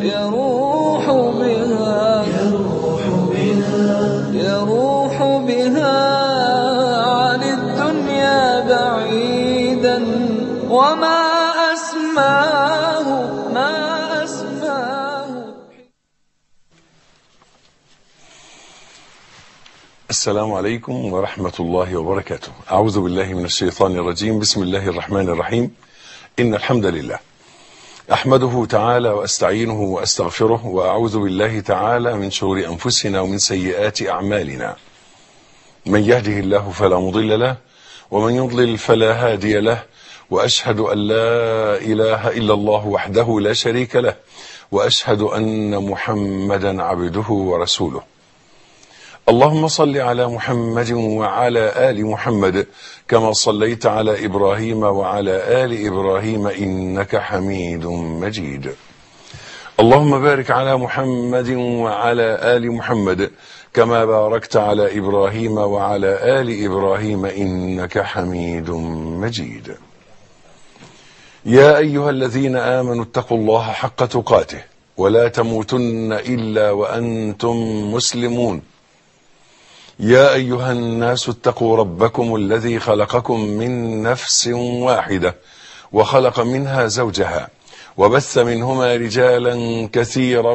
يروح بها يروح بها عن الدنيا بعيدا وما أسماه ما أسماه السلام عليكم ورحمة الله وبركاته أعوذ بالله من الشيطان الرجيم بسم الله الرحمن الرحيم إن الحمد لله أحمده تعالى وأستعينه وأستغفره وأعوذ بالله تعالى من شرور أنفسنا ومن سيئات أعمالنا من يهده الله فلا مضل له ومن يضلل فلا هادي له وأشهد أن لا إله إلا الله وحده لا شريك له وأشهد أن محمدا عبده ورسوله اللهم صل على محمد وعلى آل محمد كما صليت على إبراهيم وعلى آل إبراهيم إنك حميد مجيد اللهم بارك على محمد وعلى آل محمد كما باركت على إبراهيم وعلى آل إبراهيم إنك حميد مجيد يا أيها الذين آمنوا اتقوا الله حق تقاته ولا تموتن إلا وأنتم مسلمون يا أيها الناس اتقوا ربكم الذي خلقكم من نفس واحدة وخلق منها زوجها وبث منهما رجالا كثيرا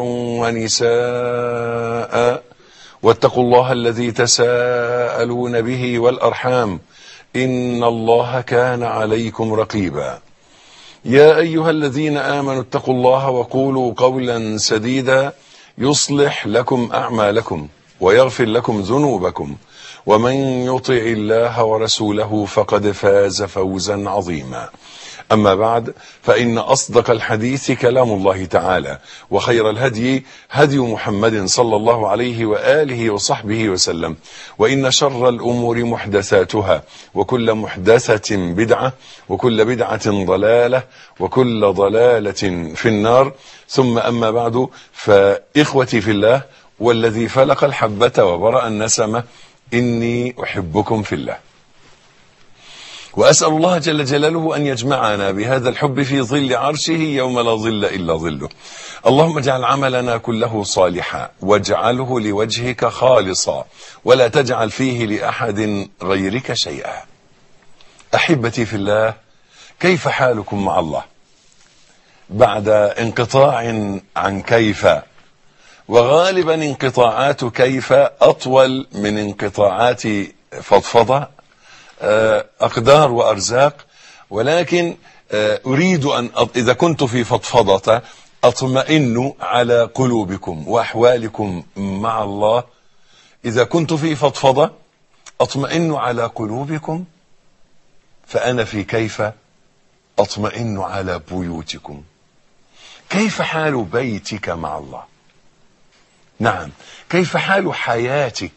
ونساء واتقوا الله الذي تساءلون به والأرحام إن الله كان عليكم رقيبا يا أيها الذين آمنوا اتقوا الله وقولوا قولا سديدا يصلح لكم أعمالكم ويغفر لكم ذنوبكم ومن يطع الله ورسوله فقد فاز فوزا عظيما أما بعد فإن أصدق الحديث كلام الله تعالى وخير الهدي هدي محمد صلى الله عليه وآله وصحبه وسلم وإن شر الأمور محدثاتها وكل محدثة بدعة وكل بدعة ضلالة وكل ضلالة في النار ثم أما بعد فإخوتي في الله والذي فلق الحبة وبرأ النسمة إني أحبكم في الله وأسأل الله جل جلاله أن يجمعنا بهذا الحب في ظل عرشه يوم لا ظل إلا ظله اللهم اجعل عملنا كله صالحا واجعله لوجهك خالصا ولا تجعل فيه لأحد غيرك شيئا أحبتي في الله كيف حالكم مع الله بعد انقطاع عن كيف وغالبا انقطاعات كيف أطول من انقطاعات فضفضة أقدار وأرزاق ولكن أريد أن إذا كنت في فضفضة أطمئن على قلوبكم وأحوالكم مع الله إذا كنت في فضفضة أطمئن على قلوبكم فأنا في كيف أطمئن على بيوتكم كيف حال بيتك مع الله نعم كيف حال حياتك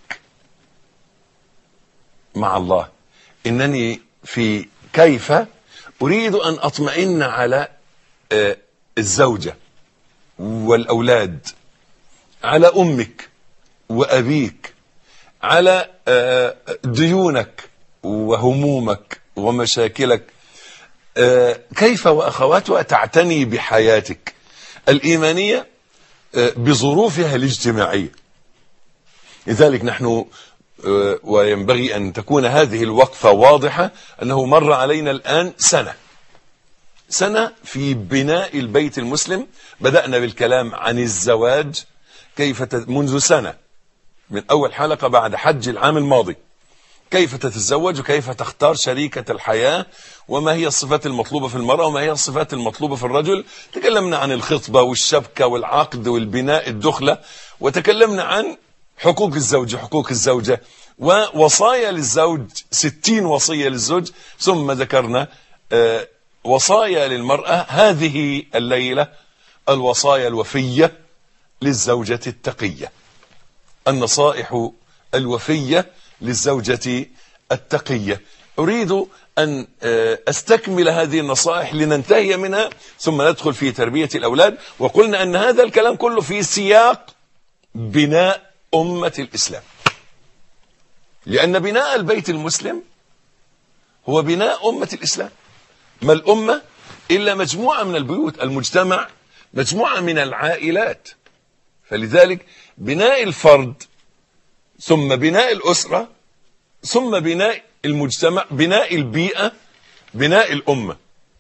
مع الله إنني في كيف أريد أن أطمئن على الزوجة والأولاد على أمك وأبيك على ديونك وهمومك ومشاكلك كيف وأخواتها تعتني بحياتك الإيمانية بظروفها الاجتماعية لذلك نحن وينبغي أن تكون هذه الوقفة واضحة أنه مر علينا الآن سنة سنة في بناء البيت المسلم بدأنا بالكلام عن الزواج كيف منذ سنة من أول حلقة بعد حج العام الماضي كيف تتزوج وكيف تختار شريكة الحياة وما هي الصفات المطلوبة في المرأة وما هي الصفات المطلوبة في الرجل تكلمنا عن الخطبة والشبكة والعقد والبناء الدخلة وتكلمنا عن حقوق الزوج حقوق الزوجة ووصايا للزوج ستين وصية للزوج ثم ذكرنا وصايا للمرأة هذه الليلة الوصايا الوفية للزوجة التقية النصائح الوفية للزوجة التقية أريد أن أستكمل هذه النصائح لننتهي منها ثم ندخل في تربية الأولاد وقلنا أن هذا الكلام كله في سياق بناء أمة الإسلام لأن بناء البيت المسلم هو بناء أمة الإسلام ما الأمة إلا مجموعة من البيوت المجتمع مجموعة من العائلات فلذلك بناء الفرد ثم بناء الأسرة ثم بناء المجتمع بناء البيئة بناء الأمة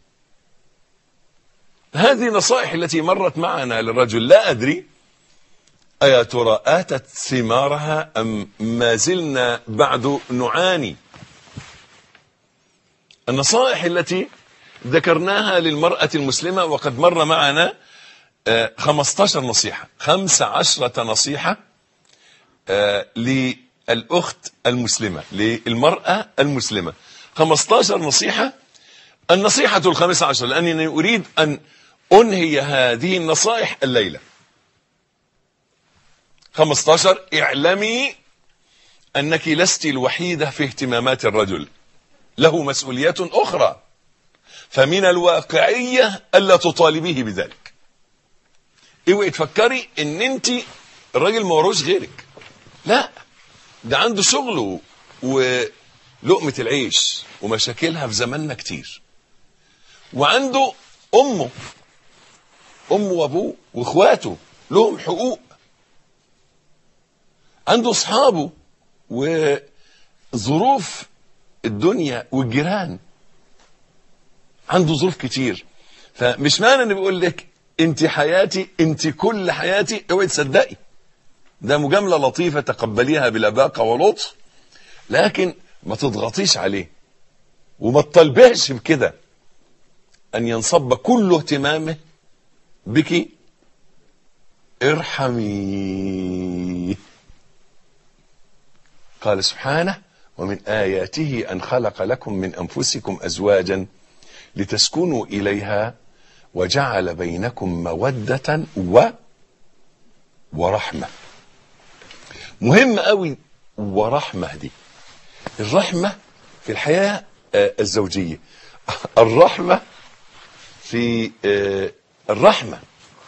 هذه النصائح التي مرت معنا للرجل لا أدري أيا ترى آتت ثمارها أم ما زلنا بعد نعاني النصائح التي ذكرناها للمرأة المسلمة وقد مر معنا آه، 15 نصيحة 15 نصيحة آه، للأخت المسلمة للمرأة المسلمة 15 نصيحة النصيحة الخامسة عشر لأنني أريد أن أنهي هذه النصائح الليلة 15 اعلمي أنك لست الوحيدة في اهتمامات الرجل له مسؤوليات أخرى فمن الواقعية ألا تطالبيه بذلك اوعي تفكري ان انت الراجل ما وروش غيرك لا ده عنده شغله ولقمة العيش ومشاكلها في زماننا كتير وعنده امه امه وابوه واخواته لهم حقوق عنده اصحابه وظروف الدنيا والجيران عنده ظروف كتير فمش معنى اني بقول لك انت حياتي انت كل حياتي اوعي تصدقي ده مجامله لطيفه تقبليها بلباقه ولطف لكن ما تضغطيش عليه وما تطالبهش بكده ان ينصب كل اهتمامه بك ارحمي قال سبحانه ومن آياته أن خلق لكم من أنفسكم أزواجا لتسكنوا إليها وجعل بينكم مودة و ورحمة مهم قوي ورحمة دي الرحمة في الحياة آه، الزوجية الرحمة في آه، الرحمة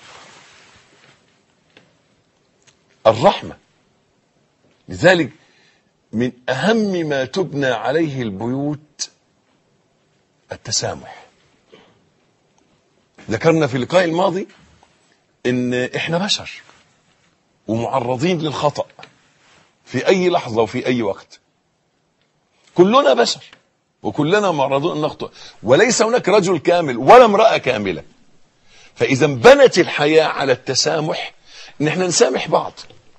الرحمة لذلك من أهم ما تبنى عليه البيوت التسامح ذكرنا في اللقاء الماضي ان احنا بشر ومعرضين للخطأ في اي لحظة وفي اي وقت كلنا بشر وكلنا معرضون ان نخطئ وليس هناك رجل كامل ولا امرأة كاملة فاذا بنت الحياة على التسامح ان احنا نسامح بعض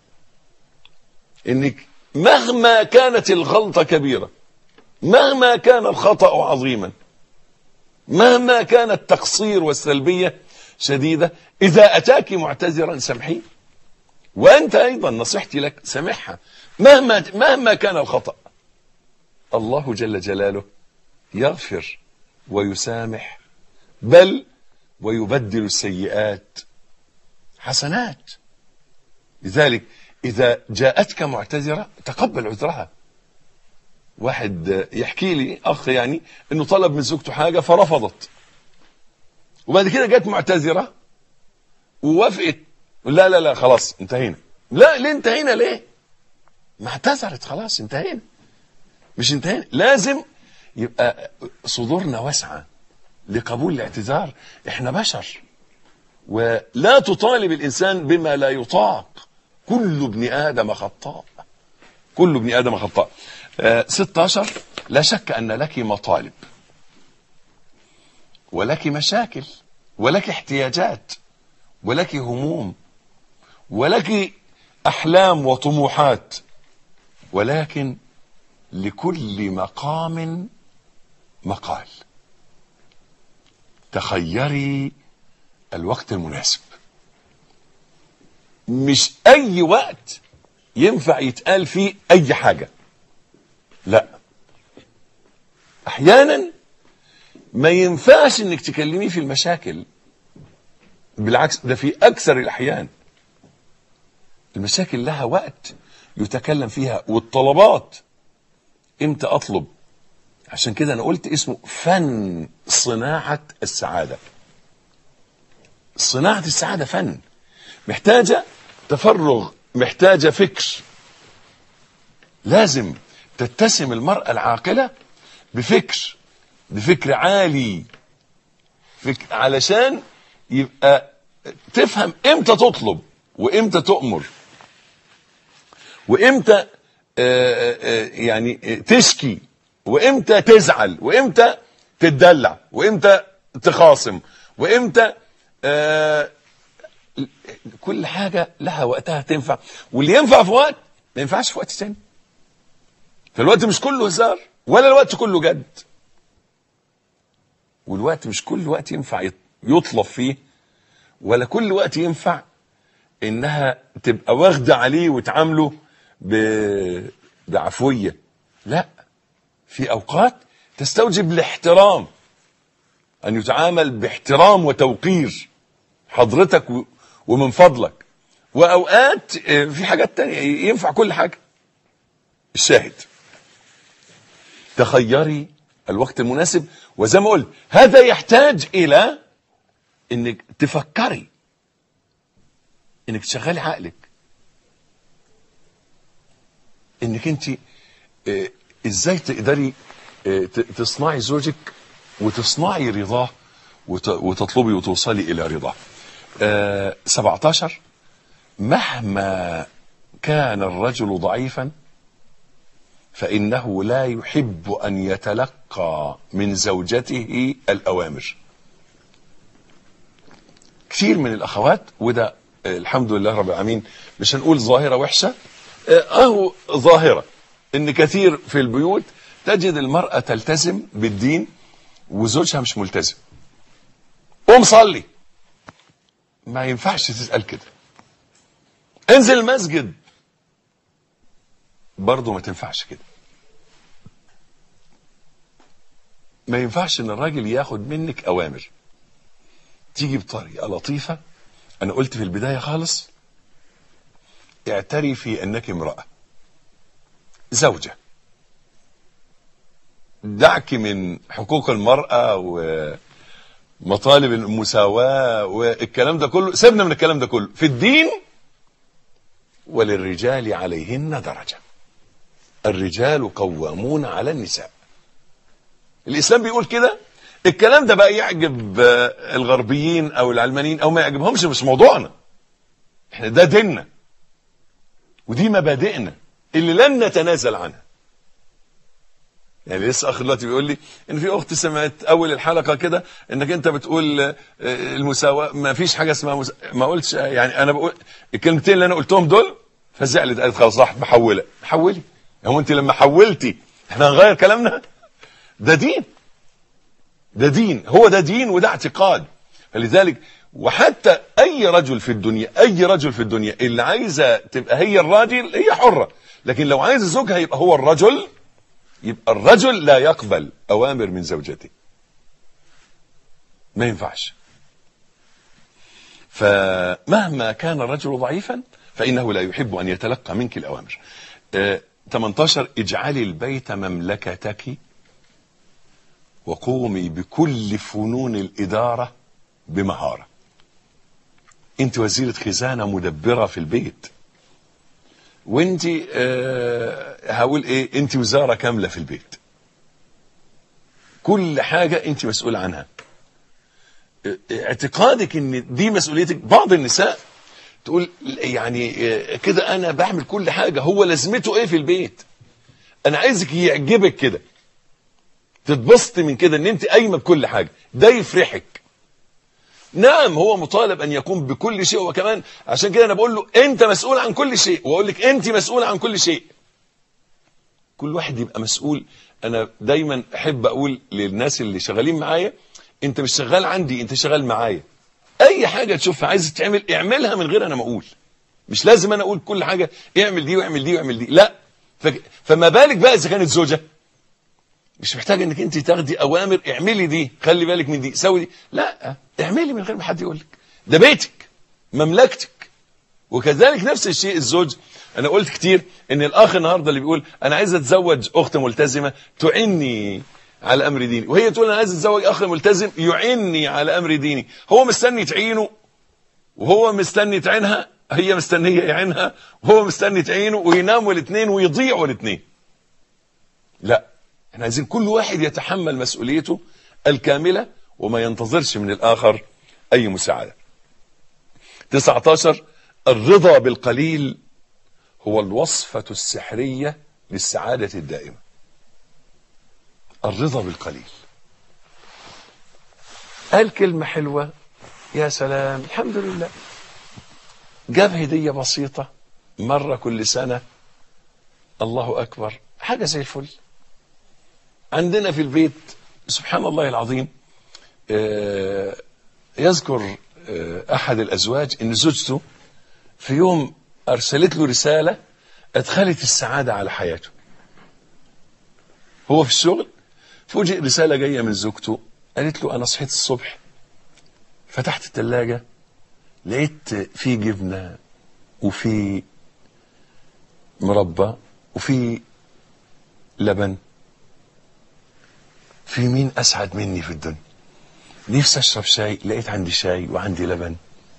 انك مهما كانت الغلطة كبيرة مهما كان الخطأ عظيما مهما كان التقصير والسلبية شديدة إذا أتاك معتذرا سامحيه وأنت أيضا نصيحتي لك سامحها مهما مهما كان الخطأ الله جل جلاله يغفر ويسامح بل ويبدل السيئات حسنات لذلك إذا جاءتك معتذرة تقبل عذرها واحد يحكي لي اخ يعني انه طلب من زوجته حاجه فرفضت وبعد كده جت معتذره ووافقت لا لا لا خلاص انتهينا لا ليه انتهينا ليه ما اعتذرت خلاص انتهينا مش انتهينا لازم يبقى صدورنا واسعه لقبول الاعتذار احنا بشر ولا تطالب الانسان بما لا يطاق كل ابن ادم خطاء كل ابن ادم خطاء آه، 16 لا شك أن لك مطالب ولك مشاكل ولك احتياجات ولك هموم ولك أحلام وطموحات ولكن لكل مقام مقال تخيري الوقت المناسب مش أي وقت ينفع يتقال فيه أي حاجة لا احيانا ما ينفعش انك تكلميه في المشاكل بالعكس ده في اكثر الاحيان المشاكل لها وقت يتكلم فيها والطلبات امتى اطلب عشان كده انا قلت اسمه فن صناعة السعادة صناعة السعادة فن محتاجة تفرغ محتاجة فكر لازم تتسم المرأة العاقلة بفكر بفكر عالي فكر علشان يبقى تفهم امتى تطلب وامتى تؤمر وامتى آه، آه، يعني آه، تشكي وامتى تزعل وامتى تتدلع وامتى تخاصم وامتى آه، كل حاجة لها وقتها تنفع واللي ينفع في وقت ما ينفعش في وقت تاني فالوقت مش كله هزار ولا الوقت كله جد والوقت مش كل وقت ينفع يط- يطلب فيه ولا كل وقت ينفع انها تبقى واخده عليه وتعامله ب... بعفويه لا في اوقات تستوجب الاحترام ان يتعامل باحترام وتوقير حضرتك و... ومن فضلك واوقات آه، في حاجات تانية ينفع كل حاجه الشاهد تخيري الوقت المناسب وزي ما قلت هذا يحتاج الى انك تفكري انك تشغلي عقلك انك انت آه، ازاي تقدري آه، ت- تصنعي زوجك وتصنعي رضاه وت- وتطلبي وتوصلي الى رضاه آه، 17 مهما كان الرجل ضعيفا فإنه لا يحب أن يتلقى من زوجته الأوامر كثير من الأخوات وده آه، الحمد لله رب العالمين مش هنقول ظاهرة وحشة آه، أهو ظاهرة إن كثير في البيوت تجد المرأة تلتزم بالدين وزوجها مش ملتزم قوم صلي ما ينفعش تسأل كده انزل المسجد برضه ما تنفعش كده ما ينفعش ان الراجل ياخد منك اوامر تيجي بطريقه لطيفه انا قلت في البدايه خالص اعترفي انك امراه زوجه دعك من حقوق المراه ومطالب المساواه والكلام ده كله سيبنا من الكلام ده كله في الدين وللرجال عليهن درجه الرجال قوامون على النساء الاسلام بيقول كده الكلام ده بقى يعجب آه، الغربيين او العلمانيين او ما يعجبهمش مش موضوعنا احنا ده ديننا ودي مبادئنا اللي لن نتنازل عنها يعني لسه اخر دلوقتي بيقول لي ان في اخت سمعت اول الحلقه كده انك انت بتقول آه، المساواه ما فيش حاجه اسمها مسا... ما قلتش يعني انا بقول الكلمتين اللي انا قلتهم دول فزعلت قالت خلاص راحت محوله حولي هو انت لما حولتي احنا هنغير كلامنا ده دين ده دين هو ده دين وده اعتقاد فلذلك وحتى اي رجل في الدنيا اي رجل في الدنيا اللي عايزه تبقى هي الراجل هي حره لكن لو عايز زوجها يبقى هو الرجل يبقى الرجل لا يقبل اوامر من زوجته ما ينفعش فمهما كان الرجل ضعيفا فانه لا يحب ان يتلقى منك الاوامر آه 18 اجعلي البيت مملكتك وقومي بكل فنون الإدارة بمهارة انت وزيرة خزانة مدبرة في البيت وانت آه هقول ايه انت وزارة كاملة في البيت كل حاجة انت مسؤول عنها اه، اعتقادك ان دي مسؤوليتك بعض النساء تقول يعني اه، كده انا بعمل كل حاجة هو لازمته ايه في البيت انا عايزك يعجبك كده تتبسطي من كده ان انت قايمه بكل حاجه ده يفرحك نعم هو مطالب ان يقوم بكل شيء وكمان عشان كده انا بقول له انت مسؤول عن كل شيء واقول لك انت مسؤول عن كل شيء كل واحد يبقى مسؤول انا دايما احب اقول للناس اللي شغالين معايا انت مش شغال عندي انت شغال معايا اي حاجه تشوفها عايز تعمل اعملها من غير انا ما اقول مش لازم انا اقول كل حاجه اعمل دي واعمل دي واعمل دي لا فك... فما بالك بقى اذا كانت زوجه مش محتاج انك انت تاخدي اوامر اعملي دي خلي بالك من دي سوي دي لا اعملي من غير ما حد يقول لك ده بيتك مملكتك وكذلك نفس الشيء الزوج انا قلت كتير ان الاخ النهارده اللي بيقول انا عايز اتزوج اخت ملتزمه تعني على امر ديني وهي تقول انا عايز اتزوج اخ ملتزم يعني على امر ديني هو مستني تعينه وهو مستني تعينها هي مستنيه يعينها وهو مستني تعينه ويناموا الاثنين ويضيعوا الاثنين لا احنا عايزين كل واحد يتحمل مسؤوليته الكاملة وما ينتظرش من الآخر أي مساعدة 19 الرضا بالقليل هو الوصفة السحرية للسعادة الدائمة الرضا بالقليل قال كلمة حلوة يا سلام الحمد لله جاب هدية بسيطة مرة كل سنة الله أكبر حاجة زي الفل عندنا في البيت سبحان الله العظيم آه، يذكر آه، أحد الأزواج إن زوجته في يوم أرسلت له رسالة أدخلت السعادة على حياته هو في الشغل فوجئ رسالة جاية من زوجته قالت له أنا صحيت الصبح فتحت الثلاجة لقيت في جبنة وفي مربى وفي لبن في مين أسعد مني في الدنيا نفسي أشرب شاي لقيت عندي شاي وعندي لبن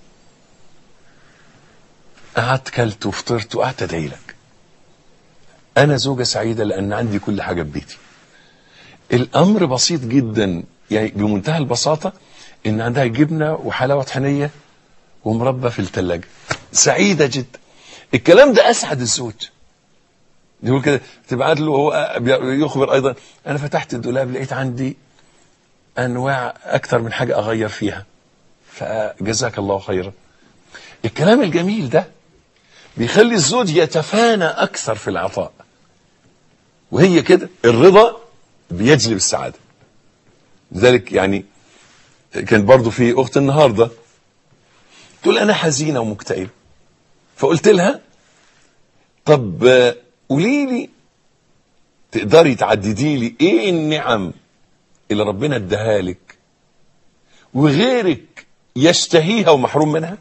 قعدت كلت وفطرت وقعدت أدعي لك أنا زوجة سعيدة لأن عندي كل حاجة في بيتي الأمر بسيط جدا يعني بمنتهى البساطة إن عندها جبنة وحلاوة طحينية ومربى في الثلاجة سعيدة جدا الكلام ده أسعد الزوج يقول كده تبعت له هو يخبر أيضا أنا فتحت الدولاب لقيت عندي أنواع أكثر من حاجة أغير فيها فجزاك الله خيرا الكلام الجميل ده بيخلي الزوج يتفانى أكثر في العطاء وهي كده الرضا بيجلب السعادة لذلك يعني كان برضو في أخت النهاردة تقول أنا حزينة ومكتئبة فقلت لها طب آه، قولي لي تقدري تعددي لي ايه النعم اللي ربنا اداها لك وغيرك يشتهيها ومحروم منها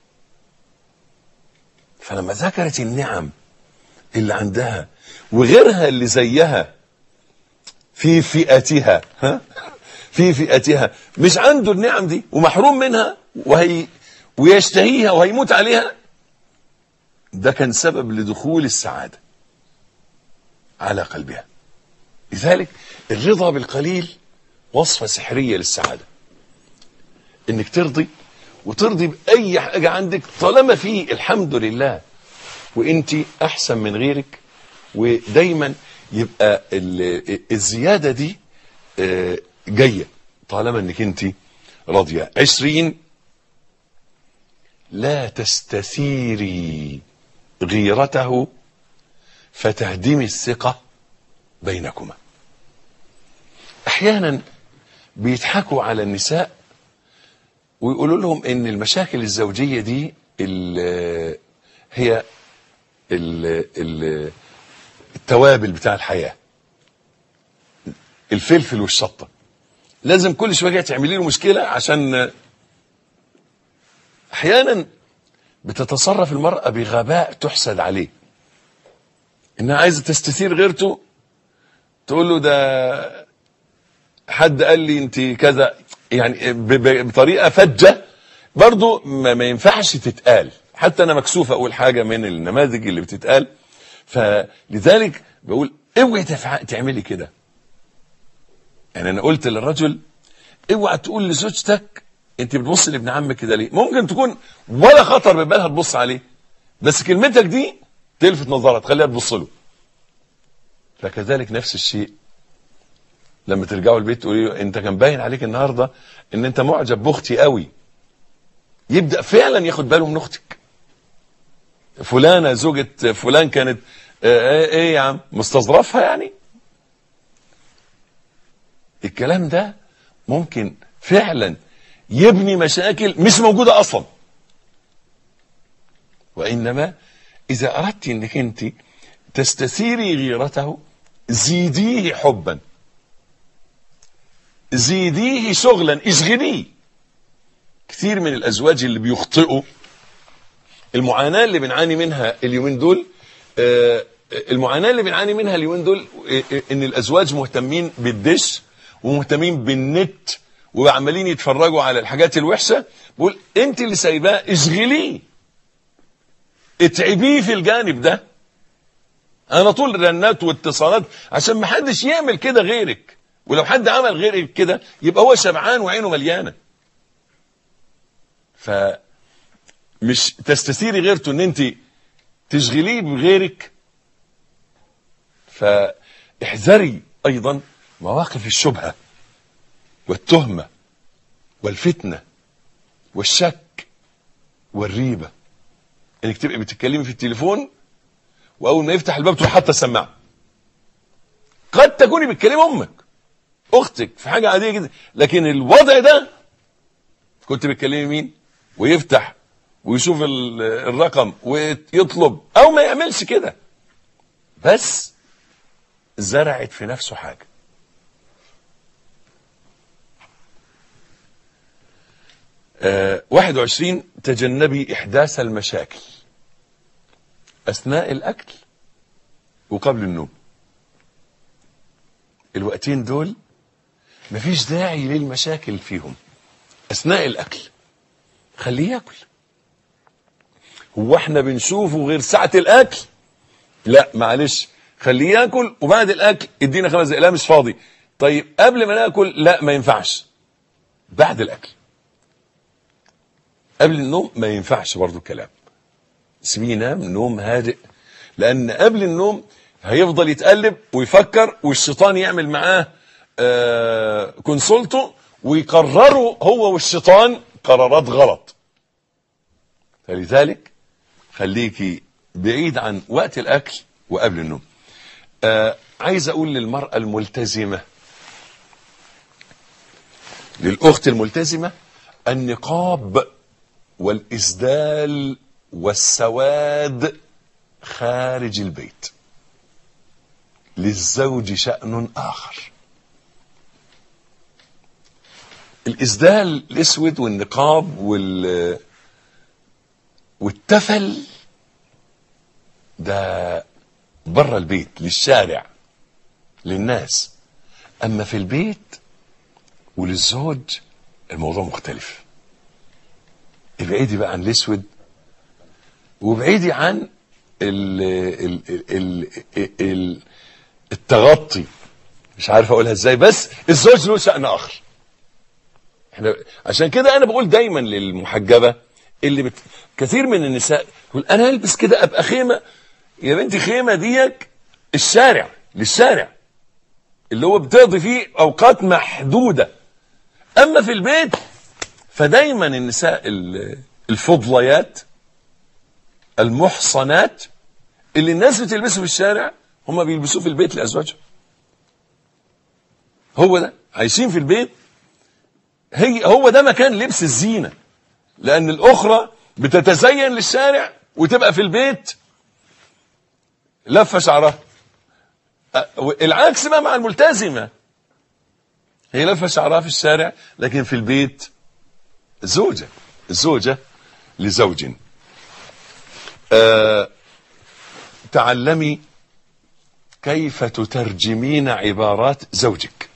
فلما ذكرت النعم اللي عندها وغيرها اللي زيها في فئتها ها في فئتها مش عنده النعم دي ومحروم منها وهي ويشتهيها وهيموت عليها ده كان سبب لدخول السعادة على قلبها لذلك الرضا بالقليل وصفة سحرية للسعادة انك ترضي وترضي بأي حاجة عندك طالما في الحمد لله وانت احسن من غيرك ودايما يبقى ال- الزيادة دي آه، جاية طالما انك انت راضية عشرين لا تستثيري غيرته فتهدمي الثقة بينكما احيانا بيضحكوا على النساء ويقولوا لهم ان المشاكل الزوجية دي ال هي ال ال التوابل بتاع الحياة الفلفل والشطة لازم كل شوية تعملي له مشكلة عشان احيانا بتتصرف المرأة بغباء تحسد عليه انها عايزة تستثير غيرته تقول له ده حد قال لي انت كذا يعني ب- ب- بطريقة فجة برضو ما, ما ينفعش تتقال حتى انا مكسوف اقول حاجة من النماذج اللي بتتقال فلذلك بقول اوعي تفع- تعملي كده يعني انا قلت للرجل اوعى تقول لزوجتك انت بتبص لابن عمك كده ليه ممكن تكون ولا خطر ببالها تبص عليه بس كلمتك دي تلفت نظرها تخليها تبص له فكذلك نفس الشيء لما ترجعوا البيت تقولي له انت كان باين عليك النهارده ان انت معجب باختي قوي يبدا فعلا ياخد باله من اختك فلانه زوجة فلان كانت اه، ايه ايه يا عم مستظرفها يعني الكلام ده ممكن فعلا يبني مشاكل مش موجودة أصلا وإنما إذا أردت أنك أنت تستثيري غيرته زيديه حبا زيديه شغلا اشغليه كثير من الأزواج اللي بيخطئوا المعاناة اللي بنعاني منها اليومين دول آه، المعاناة اللي بنعاني منها اليومين دول آه، آه، ان الازواج مهتمين بالدش ومهتمين بالنت وعمالين يتفرجوا على الحاجات الوحشة بقول انت اللي سايباه اشغليه اتعبيه في الجانب ده انا طول رنات واتصالات عشان ما حدش يعمل كده غيرك ولو حد عمل غيرك كده يبقى هو شبعان وعينه مليانه ف مش تستثيري غيرته ان انت تشغليه بغيرك فاحذري ايضا مواقف الشبهه والتهمه والفتنه والشك والريبه انك تبقي بتتكلمي في التليفون واول ما يفتح الباب تروح حاطه السماعه قد تكوني بتكلمي امك اختك في حاجه عاديه جدا لكن الوضع ده كنت بتكلمي مين ويفتح ويشوف ال- الرقم ويطلب او ما يعملش كده بس زرعت في نفسه حاجه آه 21 تجنبي احداث المشاكل اثناء الاكل وقبل النوم الوقتين دول مفيش داعي للمشاكل فيهم اثناء الاكل خليه ياكل هو احنا بنشوفه غير ساعه الاكل لا معلش خليه ياكل وبعد الاكل ادينا خمس دقايق لا مش فاضي طيب قبل ما ناكل لا ما ينفعش بعد الاكل قبل النوم ما ينفعش برضو الكلام سيبيه ينام نوم هادئ لان قبل النوم هيفضل يتقلب ويفكر والشيطان يعمل معاه آه كونسولته ويقرروا هو والشيطان قرارات غلط فلذلك خليكي بعيد عن وقت الاكل وقبل النوم آه عايز اقول للمرأة الملتزمة للاخت الملتزمة النقاب والاسدال والسواد خارج البيت للزوج شأن آخر الإسدال الأسود والنقاب وال والتفل ده بره البيت للشارع للناس أما في البيت وللزوج الموضوع مختلف ابعدي بقى عن الأسود وابعدي عن ال ال ال ال ال التغطي مش عارف اقولها ازاي بس الزوج له شأن اخر احنا عشان كده انا بقول دايما للمحجبه اللي بت... كثير من النساء يقول انا البس كده ابقى خيمه يا بنتي خيمه ديك الشارع للشارع اللي هو بتقضي فيه اوقات محدوده اما في البيت فدايما النساء ال- الفضليات المحصنات اللي الناس بتلبسه في الشارع هم بيلبسوه في البيت لازواجهم هو ده عايشين في البيت هي هو ده مكان لبس الزينه لان الاخرى بتتزين للشارع وتبقى في البيت لفه شعرها أ- العكس بقى مع الملتزمه هي لفه شعرها في الشارع لكن في البيت زوجه زوجه لزوج آه تعلمي كيف تترجمين عبارات زوجك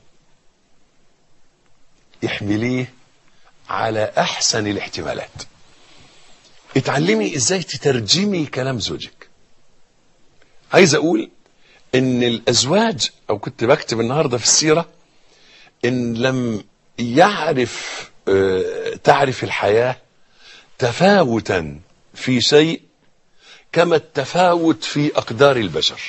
احمليه على احسن الاحتمالات اتعلمي ازاي تترجمي كلام زوجك عايز اقول ان الازواج او كنت بكتب النهارده في السيره ان لم يعرف آه، تعرف الحياه تفاوتا في شيء كما التفاوت في اقدار البشر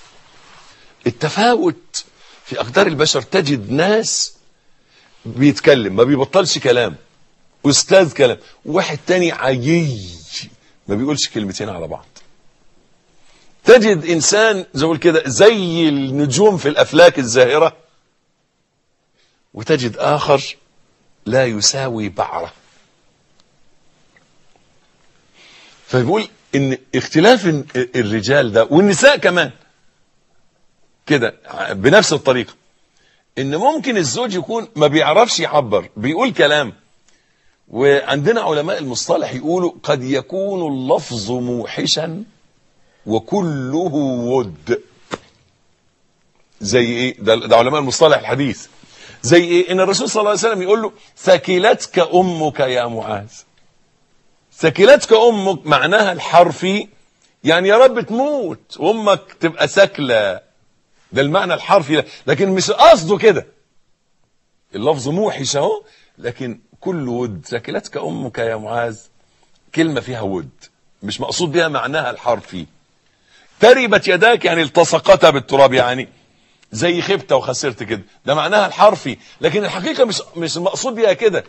التفاوت في اقدار البشر تجد ناس بيتكلم ما بيبطلش كلام استاذ كلام واحد تاني عيي ما بيقولش كلمتين على بعض تجد انسان زي ما بقول كده زي النجوم في الافلاك الزاهره وتجد اخر لا يساوي بعره فبيقول ان اختلاف ال- الرجال ده والنساء كمان كده بنفس الطريقه ان ممكن الزوج يكون ما بيعرفش يعبر بيقول كلام وعندنا علماء المصطلح يقولوا قد يكون اللفظ موحشا وكله ود زي ايه ده, ده علماء المصطلح الحديث زي ايه ان الرسول صلى الله عليه وسلم يقول له ثكلتك امك يا معاذ ثكلتك امك معناها الحرفي يعني يا رب تموت وامك تبقى ساكله ده المعنى الحرفي ده. لكن مش قصده كده اللفظ موحش اهو لكن كل ود ثكلتك امك يا معاذ كلمة فيها ود مش مقصود بها معناها الحرفي تربت يداك يعني التصقتها بالتراب يعني زي خبت وخسرت كده ده معناها الحرفي لكن الحقيقة مش مش المقصود بها كده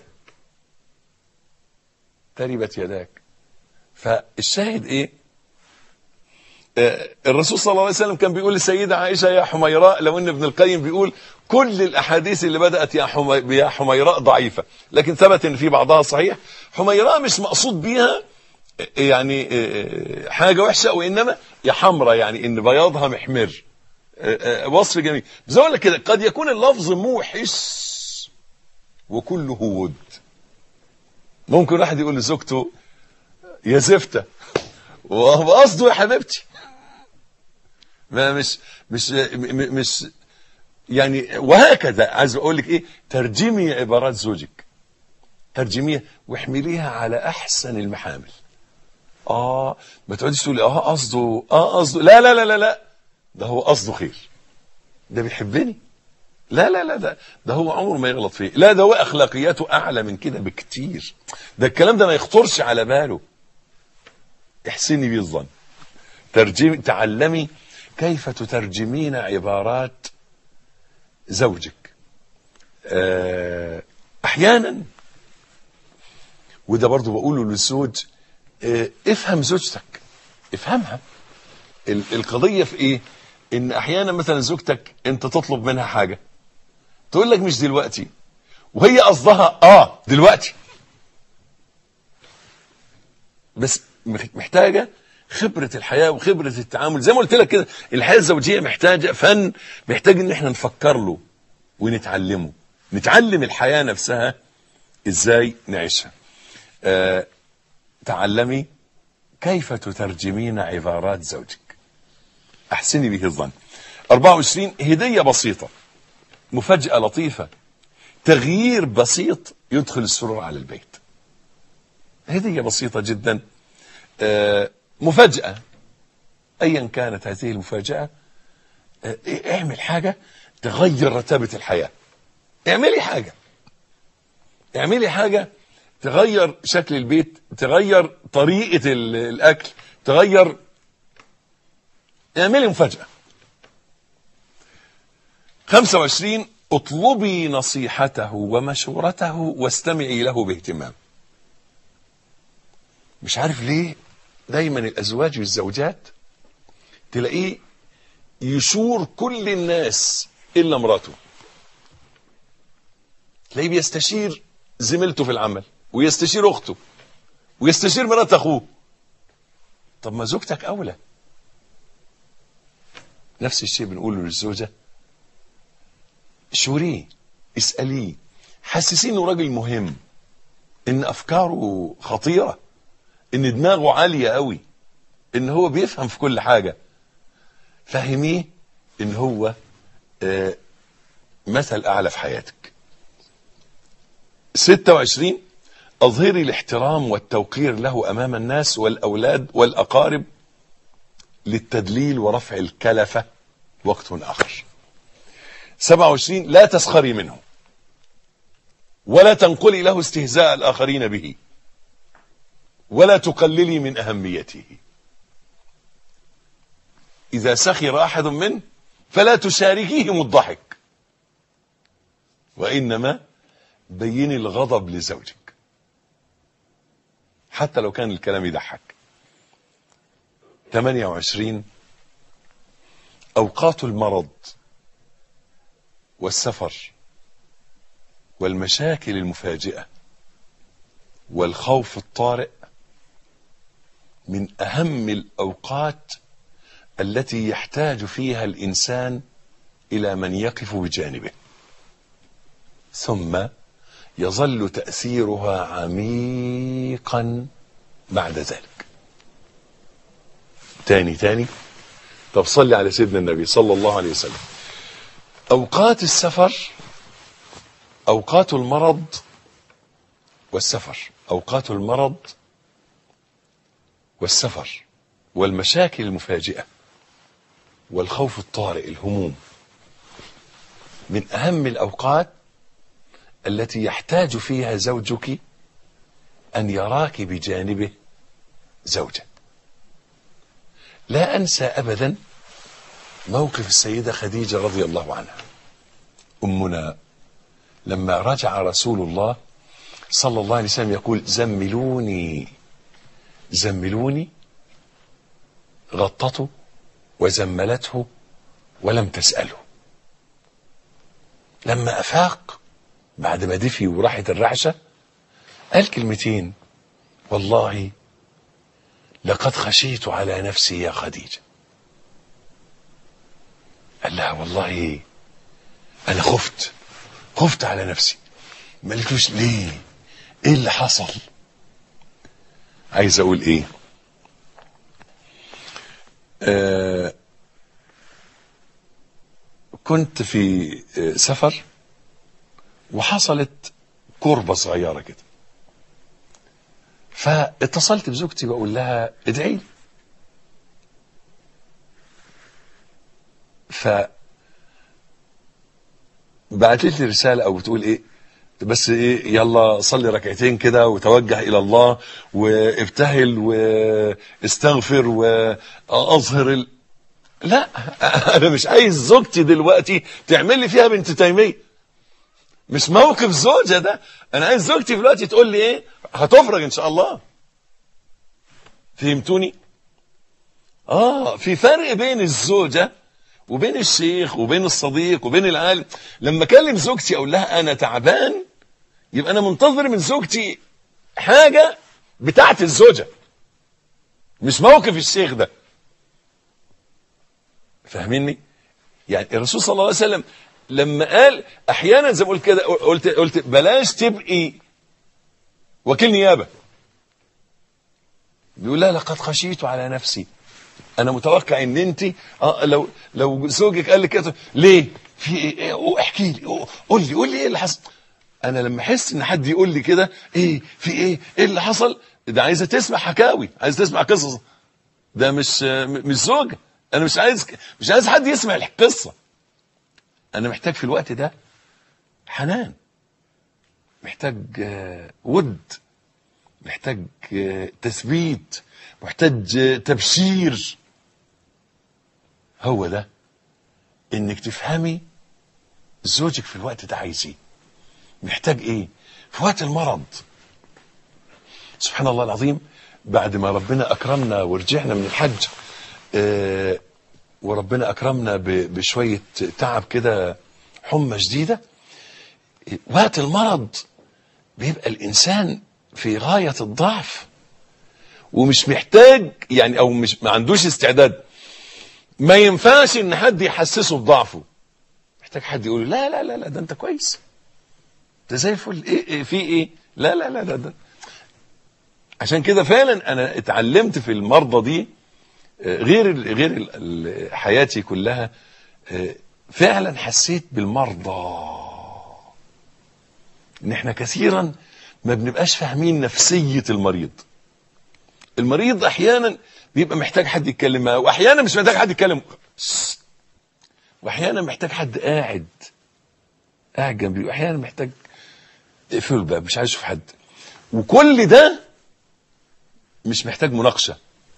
تربت يداك فالشاهد ايه آه، الرسول صلى الله عليه وسلم كان بيقول للسيدة عائشة يا حميراء لو ان ابن القيم بيقول كل الاحاديث اللي بدأت يا, حمي... يا حميراء ضعيفة لكن ثبت ان في بعضها صحيح حميراء مش مقصود بيها آه، يعني آه، حاجة وحشة وانما يا حمرة يعني ان بياضها محمر آه، آه، وصف جميل بس اقول لك كده قد يكون اللفظ موحش وكله ود ممكن واحد يقول لزوجته يا زفته وهو قصده يا حبيبتي ما مش مش م- م- مش يعني وهكذا عايز اقول لك ايه ترجمي عبارات زوجك ترجميها واحمليها على احسن المحامل اه ما تقعديش تقولي اه قصده اه قصده لا لا لا لا لا ده هو قصده خير ده بيحبني لا لا لا ده ده هو عمره ما يغلط فيه لا ده هو اخلاقياته اعلى من كده بكتير ده الكلام ده ما يخطرش على باله احسني بيه الظن ترجمي تعلمي كيف تترجمين عبارات زوجك آه، احيانا وده برضو بقوله للزوج آه، افهم زوجتك افهمها ال- القضية في ايه ان احيانا مثلا زوجتك انت تطلب منها حاجة تقول لك مش دلوقتي وهي قصدها اه دلوقتي بس مح- محتاجة خبرة الحياة وخبرة التعامل زي ما قلت لك كده الحياة الزوجية محتاجة فن محتاج ان احنا نفكر له ونتعلمه نتعلم الحياة نفسها ازاي نعيشها آه تعلمي كيف تترجمين عبارات زوجك احسني به الظن 24 هدية بسيطة مفاجأة لطيفة تغيير بسيط يدخل السرور على البيت هدية بسيطة جدا آه، مفاجأة ايا كانت هذه المفاجأة آه، اعمل حاجة تغير رتابة الحياة اعملي حاجة اعملي حاجة تغير شكل البيت تغير طريقة ال- الاكل تغير اعملي مفاجأة 25 اطلبي نصيحته ومشورته واستمعي له باهتمام مش عارف ليه دايما الازواج والزوجات تلاقيه يشور كل الناس الا مراته تلاقيه بيستشير زميلته في العمل ويستشير اخته ويستشير مرات اخوه طب ما زوجتك اولى نفس الشيء بنقوله للزوجه شوريه اساليه حسسيه انه راجل مهم ان افكاره خطيره ان دماغه عاليه قوي ان هو بيفهم في كل حاجه فهميه ان هو آه، مثل اعلى في حياتك 26 اظهري الاحترام والتوقير له امام الناس والاولاد والاقارب للتدليل ورفع الكلفه وقت اخر 27 لا تسخري منه ولا تنقلي له استهزاء الاخرين به ولا تقللي من اهميته اذا سخر احد منه فلا تشاركيهم الضحك وانما بيني الغضب لزوجك حتى لو كان الكلام يضحك 28 اوقات المرض والسفر والمشاكل المفاجئه والخوف الطارئ من اهم الاوقات التي يحتاج فيها الانسان الى من يقف بجانبه ثم يظل تاثيرها عميقا بعد ذلك تاني تاني طب صلي على سيدنا النبي صلى الله عليه وسلم اوقات السفر اوقات المرض والسفر اوقات المرض والسفر والمشاكل المفاجئه والخوف الطارئ الهموم من اهم الاوقات التي يحتاج فيها زوجك ان يراك بجانبه زوجة لا أنسى أبدا موقف السيدة خديجة رضي الله عنها أمنا لما رجع رسول الله صلى الله عليه وسلم يقول زملوني زملوني غطته وزملته ولم تسأله لما أفاق بعد ما دفي وراحت الرعشة قال كلمتين والله لقد خشيت على نفسي يا خديجة قال لها والله أنا خفت خفت على نفسي ما قلتلوش ليه ايه اللي حصل عايز اقول ايه آه كنت في آه سفر وحصلت كربة صغيرة كده فاتصلت بزوجتي بقول لها ادعي لي ف بعتت لي رسالة او بتقول ايه بس ايه يلا صلي ركعتين كده وتوجه الى الله وابتهل واستغفر واظهر ال... لا انا مش عايز زوجتي دلوقتي تعمل لي فيها بنت تيميه مش موقف زوجة ده انا عايز زوجتي دلوقتي تقول لي ايه هتفرج ان شاء الله فهمتوني اه في فرق بين الزوجة وبين الشيخ وبين الصديق وبين العالم لما اكلم زوجتي اقول لها انا تعبان يبقى انا منتظر من زوجتي حاجة بتاعت الزوجة مش موقف الشيخ ده فاهميني يعني الرسول صلى الله عليه وسلم لما قال احيانا زي ما قلت كده قلت قلت بلاش تبقي وكيل نيابه بيقول لها لقد خشيت على نفسي انا متوقع ان انت اه لو لو زوجك قال لك كده ليه في ايه, إيه احكي لي قول لي قول لي ايه اللي حصل انا لما احس ان حد يقول لي كده ايه في ايه ايه اللي حصل ده عايزه تسمع حكاوي عايزه تسمع قصص ده مش مش زوجه انا مش عايز مش عايز حد يسمع القصه انا محتاج في الوقت ده حنان محتاج ود محتاج تثبيت محتاج تبشير هو ده انك تفهمي زوجك في الوقت ده عايز ايه محتاج ايه في وقت المرض سبحان الله العظيم بعد ما ربنا اكرمنا ورجعنا من الحج اه وربنا اكرمنا بشويه تعب كده حمى شديده وقت المرض بيبقى الانسان في غايه الضعف ومش محتاج يعني او مش ما عندوش استعداد ما ينفعش ان حد يحسسه بضعفه محتاج حد يقول لا لا لا لا ده انت كويس انت زي الفل ايه, إيه في ايه لا لا لا ده, ده عشان كده فعلا انا اتعلمت في المرضى دي غير غير حياتي كلها فعلا حسيت بالمرضى ان احنا كثيرا ما بنبقاش فاهمين نفسية المريض المريض احيانا بيبقى محتاج حد يتكلم معاه واحيانا مش محتاج حد يتكلم واحيانا محتاج حد قاعد قاعد جنبي واحيانا محتاج اقفل الباب مش عايز اشوف حد وكل ده مش محتاج مناقشه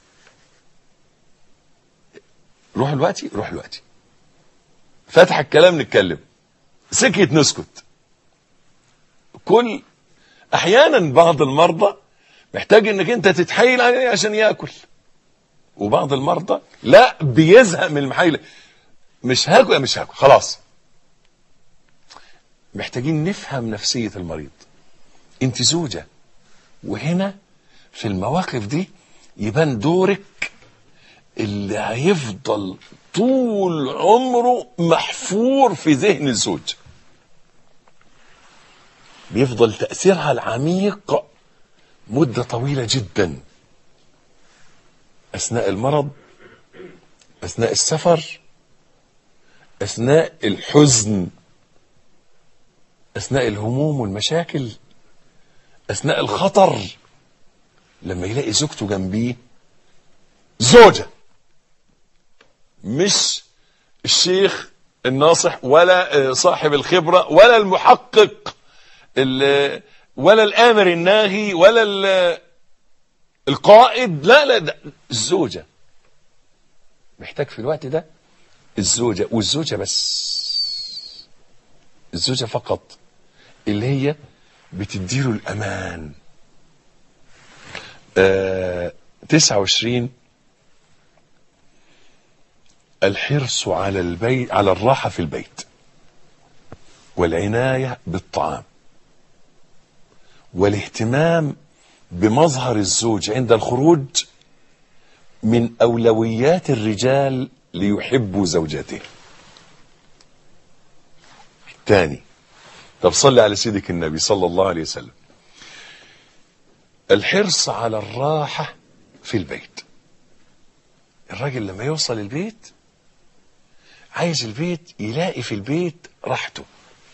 روح دلوقتي روح دلوقتي فتح الكلام نتكلم سكت نسكت كل احيانا بعض المرضى محتاج انك انت تتحايل عليه عشان ياكل وبعض المرضى لا بيزهق من المحايله مش هاكل مش هاكل خلاص محتاجين نفهم نفسيه المريض انت زوجه وهنا في المواقف دي يبان دورك اللي هيفضل طول عمره محفور في ذهن الزوج بيفضل تأثيرها العميق مدة طويلة جدا أثناء المرض أثناء السفر أثناء الحزن أثناء الهموم والمشاكل أثناء الخطر لما يلاقي زوجته جنبيه زوجة مش الشيخ الناصح ولا صاحب الخبرة ولا المحقق ولا الآمر الناهي ولا القائد لا لا ده الزوجة محتاج في الوقت ده الزوجة والزوجة بس الزوجة فقط اللي هي بتديله الأمان آه 29 الحرص على البيت على الراحة في البيت والعناية بالطعام والاهتمام بمظهر الزوج عند الخروج من أولويات الرجال ليحبوا زوجته تاني طب صلي على سيدك النبي صلى الله عليه وسلم الحرص على الراحة في البيت الراجل لما يوصل البيت عايز البيت يلاقي في البيت راحته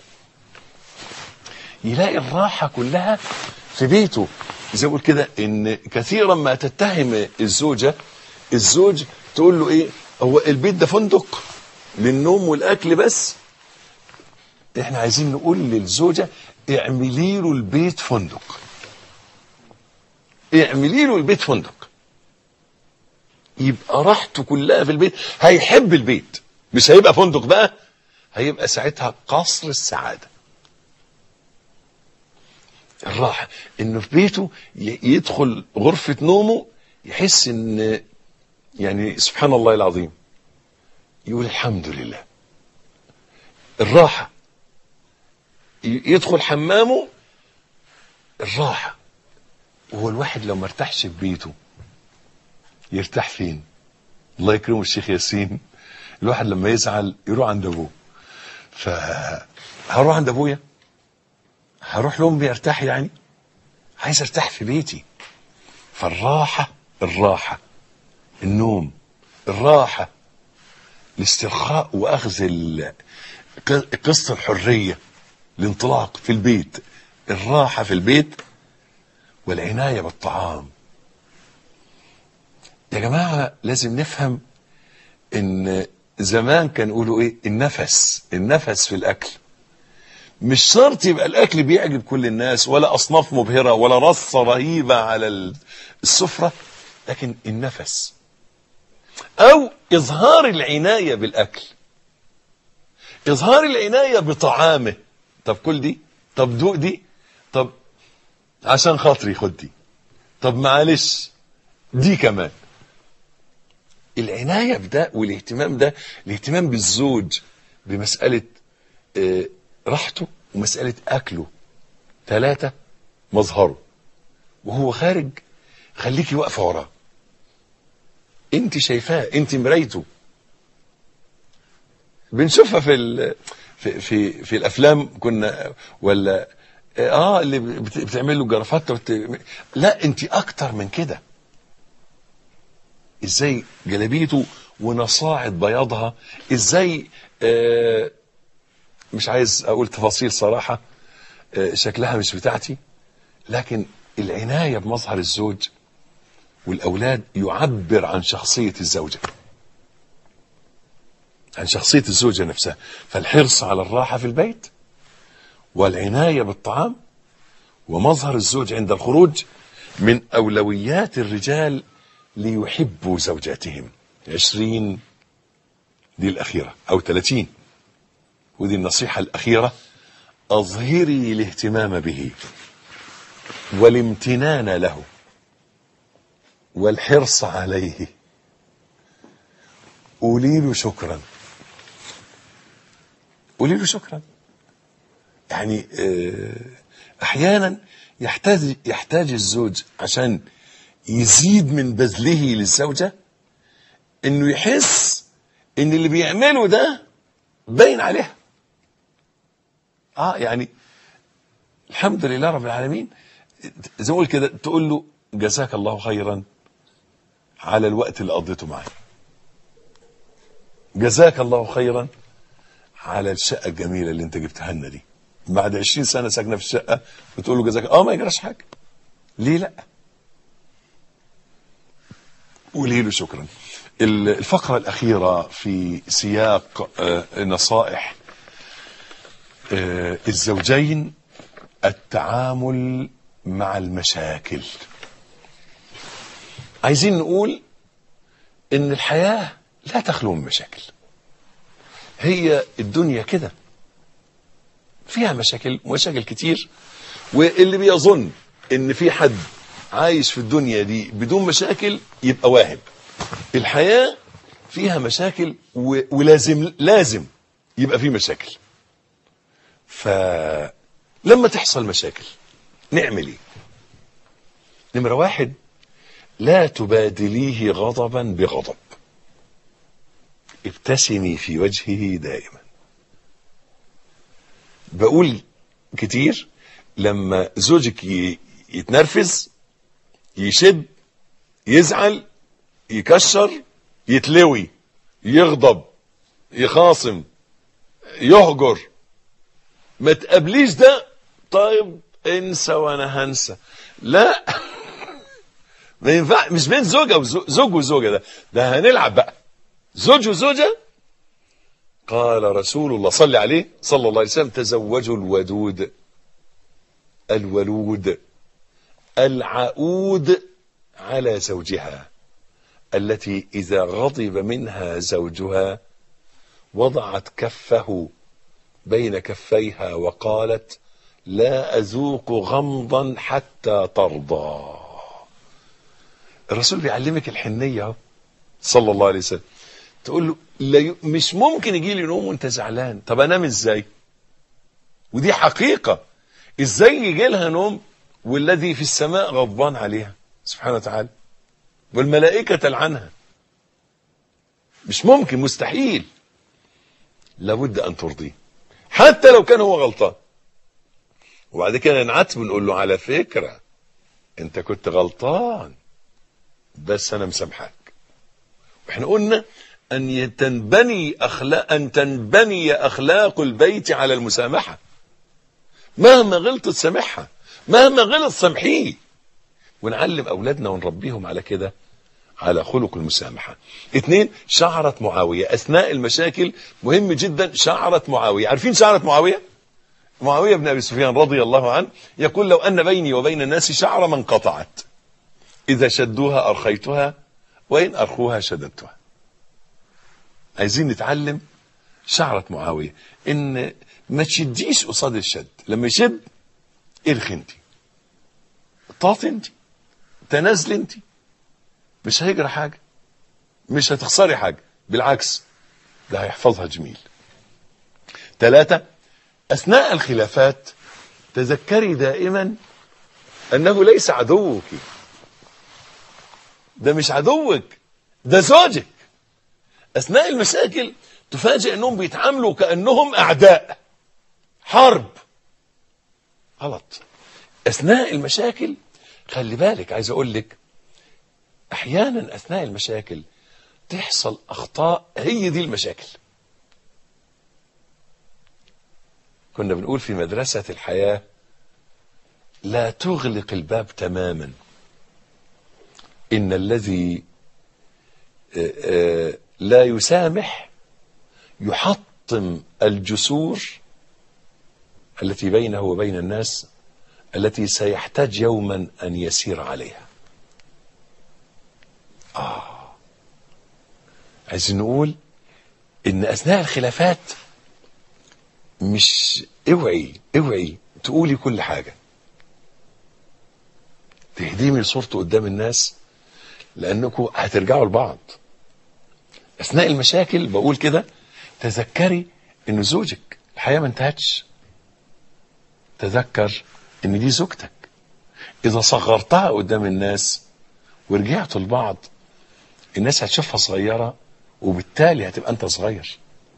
يلاقي الراحة كلها في بيته زي ما بقول كده ان كثيرا ما تتهم الزوجة الزوج تقول له ايه هو البيت ده فندق للنوم والاكل بس احنا عايزين نقول للزوجة اعملي له البيت فندق اعملي له البيت فندق يبقى راحته كلها في البيت هيحب البيت مش هيبقى فندق بقى هيبقى ساعتها قصر السعادة الراحة انه في بيته ي- يدخل غرفة نومه يحس ان يعني سبحان الله العظيم يقول الحمد لله الراحة ي- يدخل حمامه الراحة وهو الواحد لو ما ارتاحش في بيته يرتاح فين الله يكرمه الشيخ ياسين الواحد لما يزعل يروح عند ابوه فهروح عند ابويا هروح لامي ارتاح يعني عايز ارتاح في بيتي فالراحة الراحة النوم الراحة الاسترخاء واخذ ال- ق- قسط الحرية الانطلاق في البيت الراحة في البيت والعناية بالطعام يا جماعة لازم نفهم ان زمان كان يقولوا ايه النفس النفس في الاكل مش شرط يبقى الاكل بيعجب كل الناس ولا اصناف مبهرة ولا رصة رهيبة على ال- السفرة لكن النفس او اظهار العناية بالاكل اظهار العناية بطعامه طب كل دي طب دوق دي طب عشان خاطري خد دي طب معلش دي كمان العناية بده والاهتمام ده الاهتمام بالزوج بمسألة آه، راحته ومسألة أكله ثلاثة مظهره وهو خارج خليكي واقفة وراه انت شايفاه انت مرايته بنشوفها في ال... في في في الافلام كنا ولا اه اللي بت- بتعمل له جرافات وبت... لا انت اكتر من كده ازاي جلابيته ونصاعد بياضها ازاي آه مش عايز اقول تفاصيل صراحة آه شكلها مش بتاعتي لكن العناية بمظهر الزوج والاولاد يعبر عن شخصية الزوجة عن شخصية الزوجة نفسها فالحرص على الراحة في البيت والعناية بالطعام ومظهر الزوج عند الخروج من أولويات الرجال ليحبوا زوجاتهم عشرين دي الأخيرة أو ثلاثين ودي النصيحة الأخيرة أظهري الاهتمام به والامتنان له والحرص عليه قولي له شكرا قولي له شكرا يعني آه، احيانا يحتاج يحتاج الزوج عشان يزيد من بذله للزوجه انه يحس ان اللي بيعمله ده باين عليها اه يعني الحمد لله رب العالمين زي ما اقول كده تقول له جزاك الله خيرا على الوقت اللي قضيته معي جزاك الله خيرا على الشقه الجميله اللي انت جبتها لنا دي بعد 20 سنه ساكنه في الشقه بتقول له جزاك اه ما يجراش حاجه ليه لا قولي له شكرا ال- الفقره الاخيره في سياق آه، نصائح آه، الزوجين التعامل مع المشاكل عايزين نقول ان الحياة لا تخلو من مشاكل هي الدنيا كده فيها مشاكل مشاكل كتير واللي بيظن ان في حد عايش في الدنيا دي بدون مشاكل يبقى واهم الحياة فيها مشاكل و- ولازم لازم يبقى في مشاكل فلما تحصل مشاكل نعمل ايه نمرة واحد لا تبادليه غضبا بغضب ابتسمي في وجهه دائما بقول كتير لما زوجك ي- يتنرفز يشد يزعل يكشر يتلوي يغضب يخاصم يهجر ما تقابليش ده طيب انسى وانا هنسى لا ما ينفع مش بين زوجة وزو- زوج وزوجة ده ده هنلعب بقى زوج وزوجة قال رسول الله صلى عليه صلى الله عليه وسلم تزوجوا الودود الولود العؤود على زوجها التي إذا غضب منها زوجها وضعت كفه بين كفيها وقالت لا أذوق غمضا حتى ترضى الرسول بيعلمك الحنية اهو صلى الله عليه وسلم تقول له لا ي... مش ممكن يجي لي نوم وانت زعلان طب انام ازاي ودي حقيقة ازاي يجي لها نوم والذي في السماء غضبان عليها سبحانه وتعالى والملائكة تلعنها مش ممكن مستحيل لابد ان ترضيه حتى لو كان هو غلطان وبعد كده نعاتبه نقول له على فكرة انت كنت غلطان بس انا مسامحك واحنا قلنا ان تنبني اخلاق ان تنبني اخلاق البيت على المسامحه مهما غلطت سامحها مهما غلط سامحيه ونعلم اولادنا ونربيهم على كده على خلق المسامحه اثنين شعره معاويه اثناء المشاكل مهم جدا شعره معاويه عارفين شعره معاويه معاويه بن ابي سفيان رضي الله عنه يقول لو ان بيني وبين الناس شعره ما انقطعت إذا شدوها أرخيتها وإن أرخوها شددتها عايزين نتعلم شعرة معاوية إن ما تشديش قصاد الشد لما يشد ارخي انت طاطي انت تنازلي انت مش هيجرى حاجة مش هتخسري حاجة بالعكس ده هيحفظها جميل ثلاثة أثناء الخلافات تذكري دائما أنه ليس عدوك ده مش عدوك ده زوجك اثناء المشاكل تفاجئ انهم بيتعاملوا كانهم اعداء حرب غلط اثناء المشاكل خلي بالك عايز اقول لك احيانا اثناء المشاكل تحصل اخطاء هي دي المشاكل كنا بنقول في مدرسة الحياة لا تغلق الباب تماما إن الذي آه، آه، لا يسامح يحطم الجسور التي بينه وبين الناس التي سيحتاج يوما أن يسير عليها آه عايزين نقول إن أثناء الخلافات مش اوعي اوعي تقولي كل حاجة تهدمي صورته قدام الناس لانكم هترجعوا لبعض اثناء المشاكل بقول كده تذكري ان زوجك الحياه ما انتهتش تذكر ان دي زوجتك اذا صغرتها قدام الناس ورجعتوا لبعض الناس هتشوفها صغيره وبالتالي هتبقى انت صغير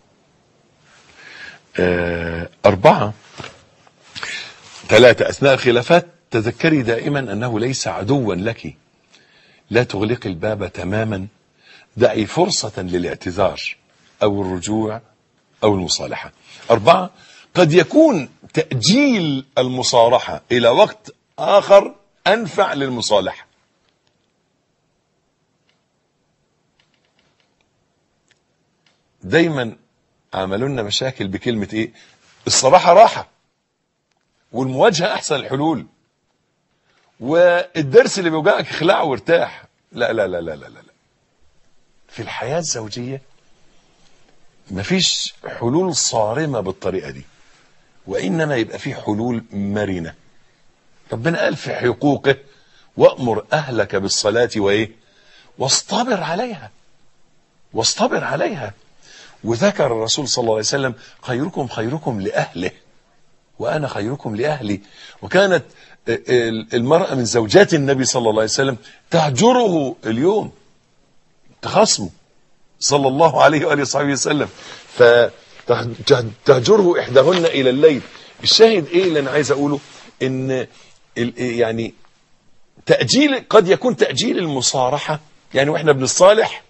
آه أربعة ثلاثة أثناء الخلافات تذكري دائما أنه ليس عدوا لك لا تغلقي الباب تماما دعي فرصة للاعتذار أو الرجوع أو المصالحة أربعة قد يكون تأجيل المصارحة إلى وقت آخر أنفع للمصالحة دايما عملوا لنا مشاكل بكلمة إيه الصراحة راحة والمواجهة أحسن الحلول والدرس اللي بيوجعك اخلعه وارتاح لا لا لا لا لا لا لا. في الحياة الزوجية مفيش حلول صارمة بالطريقة دي وإنما يبقى في حلول مرنة ربنا قال في حقوقه وأمر أهلك بالصلاة وإيه واصطبر عليها واصطبر عليها وذكر الرسول صلى الله عليه وسلم خيركم خيركم لأهله وأنا خيركم لأهلي وكانت المرأة من زوجات النبي صلى الله عليه وسلم تهجره اليوم تخصمه صلى الله عليه وآله وصحبه وسلم فتهجره إحداهن إلى الليل الشاهد إيه اللي أنا عايز أقوله إن يعني تأجيل قد يكون تأجيل المصارحة يعني وإحنا بنصالح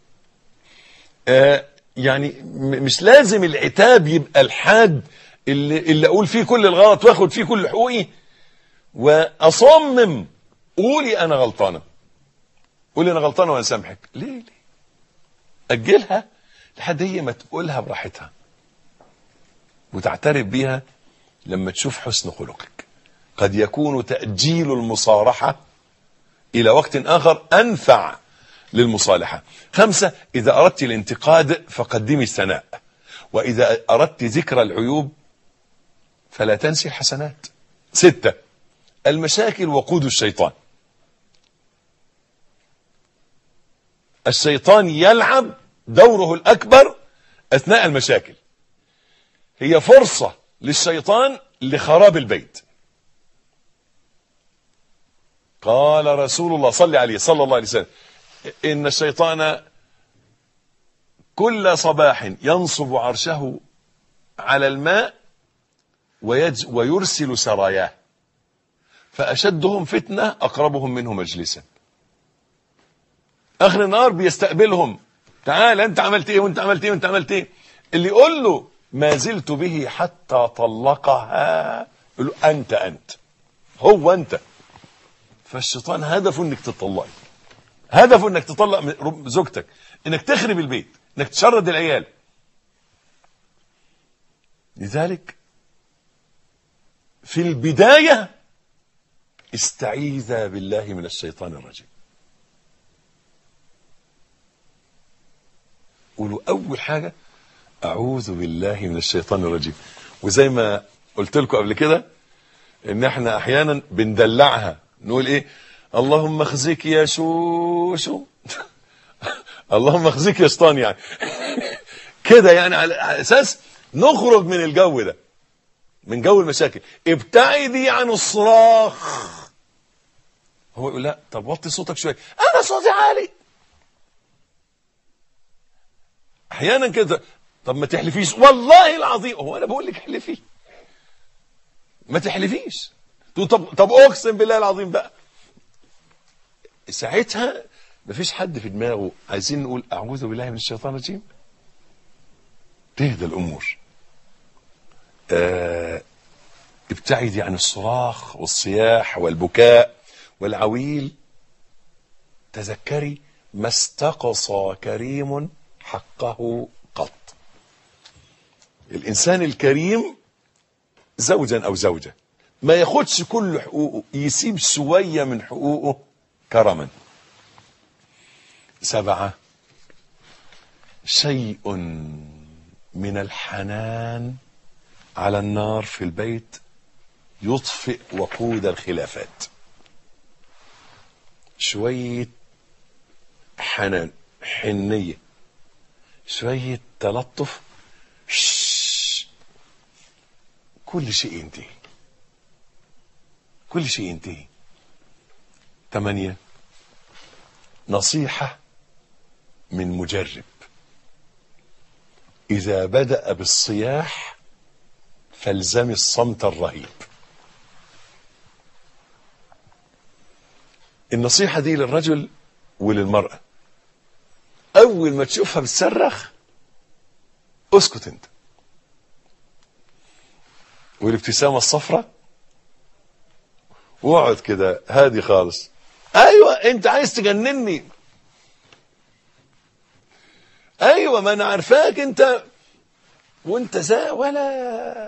آه يعني مش لازم العتاب يبقى الحاد اللي, اللي أقول فيه كل الغلط وآخد فيه كل حقوقي وأصمم قولي أنا غلطانة قولي أنا غلطانة وأنا سامحك ليه ليه أجلها لحد هي ما تقولها براحتها وتعترف بيها لما تشوف حسن خلقك قد يكون تأجيل المصارحة إلى وقت آخر أنفع للمصالحة خمسة إذا أردت الانتقاد فقدمي الثناء وإذا أردت ذكر العيوب فلا تنسي الحسنات ستة المشاكل وقود الشيطان الشيطان يلعب دوره الأكبر أثناء المشاكل هي فرصة للشيطان لخراب البيت قال رسول الله صلى عليه صلى الله عليه وسلم إن الشيطان كل صباح ينصب عرشه على الماء ويج ويرسل سراياه فأشدهم فتنة أقربهم منه مجلسا آخر النهار بيستقبلهم تعال أنت عملت إيه وأنت عملت إيه وأنت عملت إيه اللي يقول له ما زلت به حتى طلقها يقول له أنت أنت هو أنت فالشيطان هدفه انك تطلقي هدفه انك تطلق زوجتك انك تخرب البيت انك تشرد العيال لذلك في البداية استعيذ بالله من الشيطان الرجيم قولوا أول حاجة أعوذ بالله من الشيطان الرجيم وزي ما قلت لكم قبل كده ان احنا احيانا بندلعها نقول ايه اللهم اخزيك يا شوشو اللهم اخزيك يا شيطان يعني كده يعني على اساس نخرج من الجو ده من جو المشاكل ابتعدي عن الصراخ هو يقول لا طب وطي صوتك شويه انا صوتي عالي احيانا كده طب ما تحلفيش والله العظيم هو انا بقول لك احلفي ما تحلفيش تقول طب طب اقسم بالله العظيم بقى ساعتها مفيش حد في دماغه عايزين نقول اعوذ بالله من الشيطان الرجيم تهدى الامور آه ابتعدي عن الصراخ والصياح والبكاء والعويل تذكري ما استقصى كريم حقه قط الانسان الكريم زوجا او زوجه ما ياخدش كل حقوقه يسيب شويه من حقوقه كرما سبعه شيء من الحنان على النار في البيت يطفئ وقود الخلافات شويه حنان حنيه شويه تلطف شش. كل شيء ينتهي كل شيء ينتهي ثمانية نصيحة من مجرب إذا بدأ بالصياح فالزم الصمت الرهيب النصيحة دي للرجل وللمرأة أول ما تشوفها بتصرخ اسكت انت والابتسامة الصفراء واقعد كده هادي خالص ايوه انت عايز تجنني ايوه ما انا عارفاك انت وانت زي ولا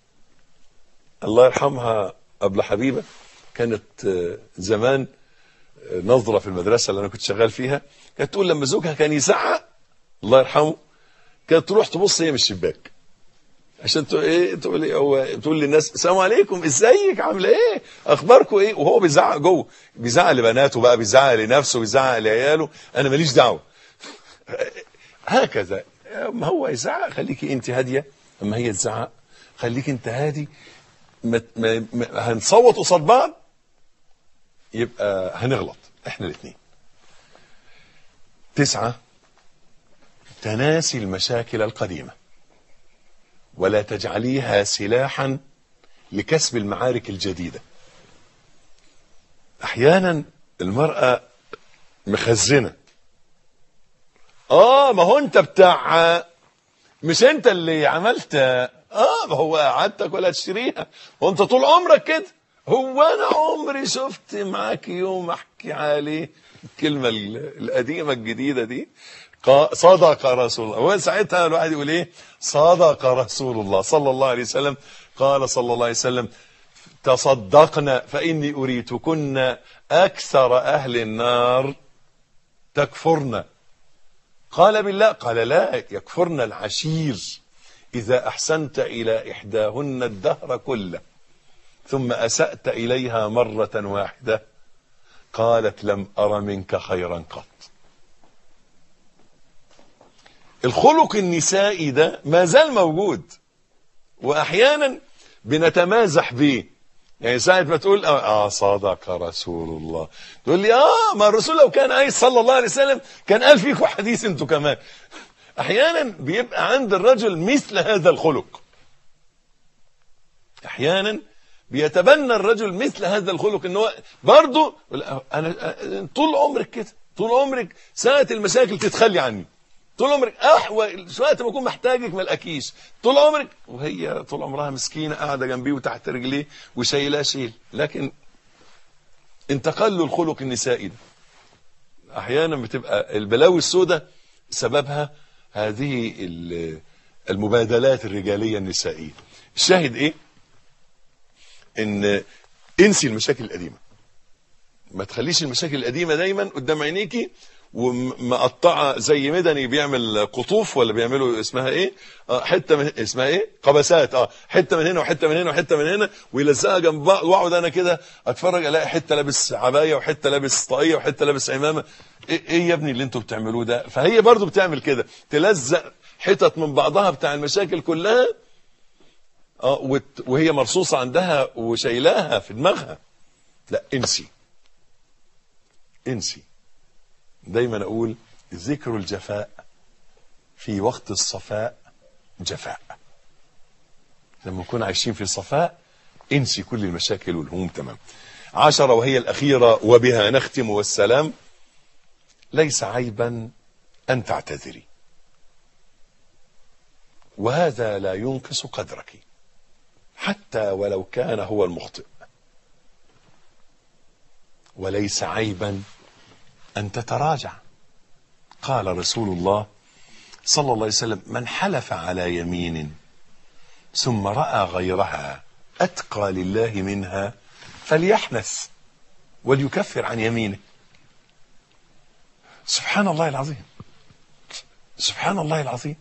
الله يرحمها ابله حبيبه كانت زمان نظره في المدرسه اللي انا كنت شغال فيها كانت تقول لما زوجها كان يزعق الله يرحمه كانت تروح تبص هي من الشباك عشان تقول ايه تقول ايه هو تقول للناس السلام عليكم ازيك عامله ايه اخباركم ايه وهو بيزعق جوه بيزعق لبناته بقى بيزعق لنفسه بيزعق لعياله انا ماليش دعوه هكذا ما هو يزعق خليكي انت هاديه اما هي تزعق خليك انت هادي ما ما ما هنصوت قصاد بعض يبقى هنغلط احنا الاثنين تسعة تناسي المشاكل القديمة ولا تجعليها سلاحا لكسب المعارك الجديدة احيانا المرأة مخزنة اه ما هو انت بتاع مش انت اللي عملت اه ما هو قعدتك ولا تشتريها وانت طول عمرك كده هو انا عمري شفت معاك يوم احكي عليه الكلمه ال- القديمه الجديده دي قا- صدق رسول الله هو ساعتها الواحد يقول ايه صدق رسول الله صلى الله عليه وسلم قال صلى الله عليه وسلم تصدقنا فاني اريتكن اكثر اهل النار تكفرن قال بالله قال لا يكفرن العشير إذا أحسنت إلى إحداهن الدهر كله ثم أسأت إليها مرة واحدة قالت لم أر منك خيرا قط الخلق النسائي ده ما زال موجود وأحيانا بنتمازح به يعني ساعة ما تقول اه صدق رسول الله تقول لي اه ما الرسول لو كان عايز صلى الله عليه وسلم كان قال فيكم حديث انتوا كمان احيانا بيبقى عند الرجل مثل هذا الخلق احيانا بيتبنى الرجل مثل هذا الخلق ان هو برضه انا طول عمرك كده طول عمرك ساعة المشاكل تتخلي عني طول عمرك احوى وقت ما اكون محتاجك ما الاقيش طول عمرك وهي طول عمرها مسكينه قاعده جنبيه وتحت رجليه وشايلاه شيل لكن انتقل له الخلق النسائي ده احيانا بتبقى البلاوي السوداء سببها هذه ال- المبادلات الرجاليه النسائيه الشاهد ايه ان انسي المشاكل القديمه ما تخليش المشاكل القديمه دايما قدام عينيكي ومقطعه زي مدني بيعمل قطوف ولا بيعملوا اسمها ايه آه حته من اسمها ايه قبسات اه حته من هنا وحته من هنا وحته من هنا ويلزقها جنب بعض واقعد انا كده اتفرج الاقي حته لابس عبايه وحته لابس طاقيه وحته لابس عمامه ايه, إيه يا ابني اللي انتوا بتعملوه ده فهي برضو بتعمل كده تلزق حتت من بعضها بتاع المشاكل كلها اه وت- وهي مرصوصه عندها وشايلاها في دماغها لا انسي انسي دايما اقول ذكر الجفاء في وقت الصفاء جفاء لما نكون عايشين في صفاء انسي كل المشاكل والهموم تمام عشرة وهي الأخيرة وبها نختم والسلام ليس عيبا أن تعتذري وهذا لا ينقص قدرك حتى ولو كان هو المخطئ وليس عيبا أن تتراجع قال رسول الله صلى الله عليه وسلم من حلف على يمين ثم رأى غيرها أتقى لله منها فليحنث وليكفر عن يمينه سبحان الله العظيم سبحان الله العظيم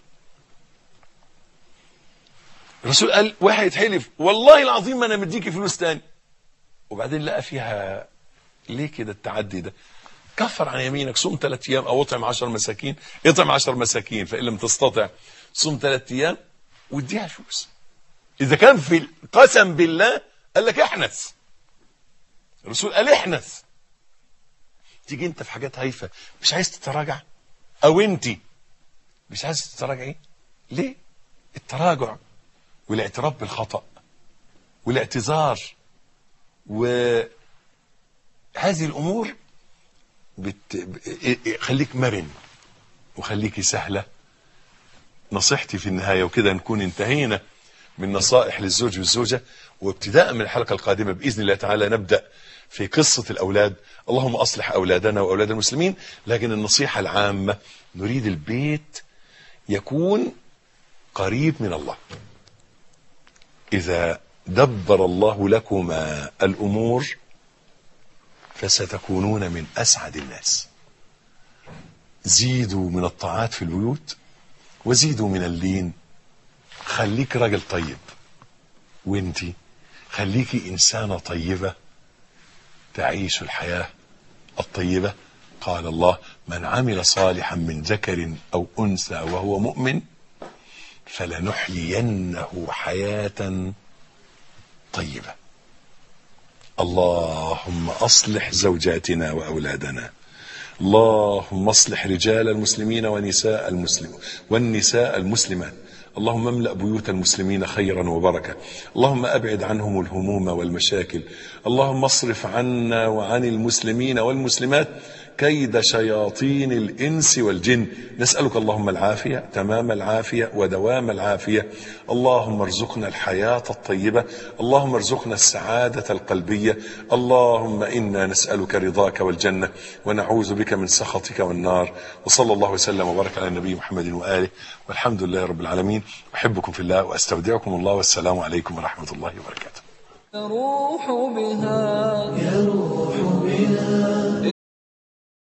الرسول قال واحد يتحلف والله العظيم ما انا مديكي فلوس تاني وبعدين لقى فيها ليه كده التعدي ده كفر عن يمينك صوم ثلاث ايام او اطعم عشر مساكين اطعم عشر مساكين فان لم تستطع صوم ثلاث ايام واديها فلوس اذا كان في القسم بالله قال لك احنث الرسول قال احنث تيجي انت في حاجات هايفه مش عايز تتراجع او انت مش عايز تتراجعي ليه التراجع والاعتراف بالخطأ والاعتذار وهذه الامور بت... ب- خليك مرن وخليكي سهله نصيحتي في النهايه وكده نكون انتهينا من نصائح للزوج والزوجه وابتداء من الحلقه القادمه باذن الله تعالى نبدا في قصه الاولاد اللهم اصلح اولادنا واولاد المسلمين لكن النصيحه العامه نريد البيت يكون قريب من الله اذا دبر الله لكما الامور فستكونون من أسعد الناس زيدوا من الطاعات في البيوت وزيدوا من اللين خليك راجل طيب وانتي خليكي إنسانة طيبة تعيش الحياة الطيبة قال الله من عمل صالحا من ذكر أو أنثى وهو مؤمن فلنحيينه حياة طيبة اللهم أصلح زوجاتنا وأولادنا اللهم اصلح رجال المسلمين ونساء المسلم والنساء المسلمات اللهم املأ بيوت المسلمين خيرا وبركة اللهم أبعد عنهم الهموم والمشاكل اللهم اصرف عنا وعن المسلمين والمسلمات كيد شياطين الإنس والجن نسألك اللهم العافية تمام العافية ودوام العافية اللهم ارزقنا الحياة الطيبة اللهم ارزقنا السعادة القلبية اللهم إنا نسألك رضاك والجنة ونعوذ بك من سخطك والنار وصلى الله وسلم وبارك على النبي محمد وآله والحمد لله رب العالمين أحبكم في الله وأستودعكم الله والسلام عليكم ورحمة الله وبركاته تروح بها